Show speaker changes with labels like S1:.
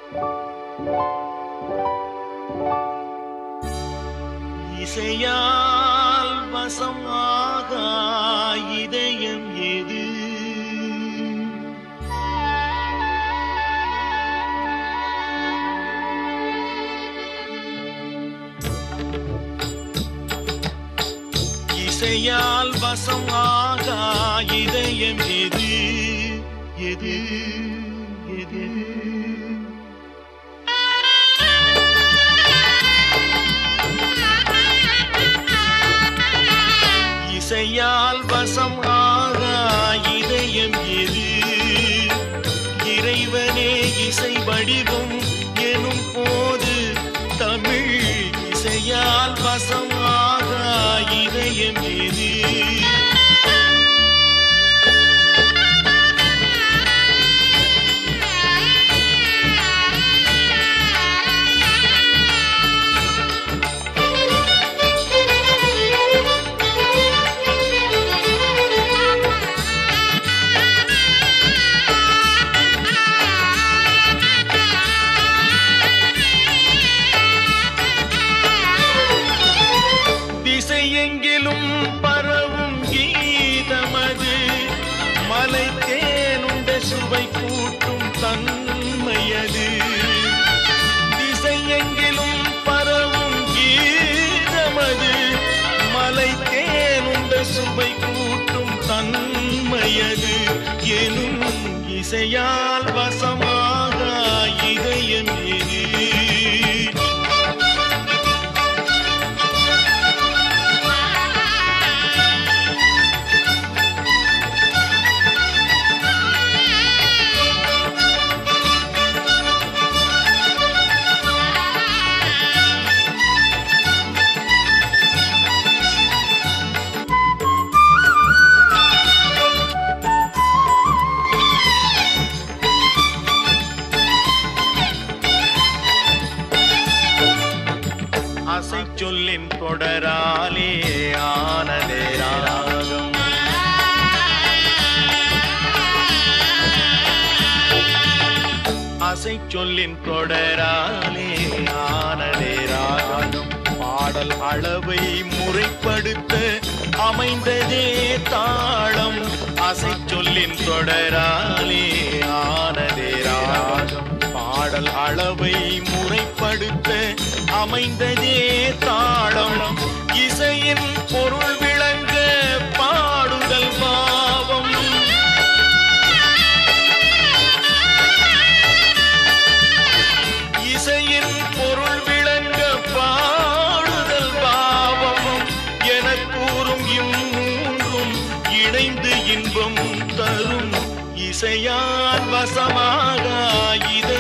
S1: இசையால் வசமாக இதயம் எது இசையால் வசமாக இதயம் எது எது எது இசையால் வசம் ஆக இதயம் எது இறைவனே இசை வடிவம் எனும் போது தமிழ் இசையால் வசம் ஆக இதயம் எது திசையெங்கிலும் பரவும் கீதமது மலை தேனுண்ட சுவை கூட்டும் தன்மையது திசையெங்கிலும் பரவும் கீதமது மலை தேனுண்ட சுவை கூட்டும் தன்மையது எனும் இசையால் வசமாக இதயம் எது அசை சொல்லின் தொடராலே ஆனதே ராகம் அசை சொல்லின் தொடராலே ஆனதே ராகம் பாடல் அளவை முறைப்படுத்த அமைந்ததே தாளம் அசை சொல்லின் தொடராலே ஆனதே ராகம் பாடல் அளவை முறைப்படுத்த அமைந்ததே தாளம் இசையின் பொருள் விளங்க பாடுதல் பாவம் இசையின் பொருள் விளங்க பாடுதல் பாவம் என கூறும் இம்மூன்றும் இணைந்து இன்பம் தரும் இசையால் வசமாக இதை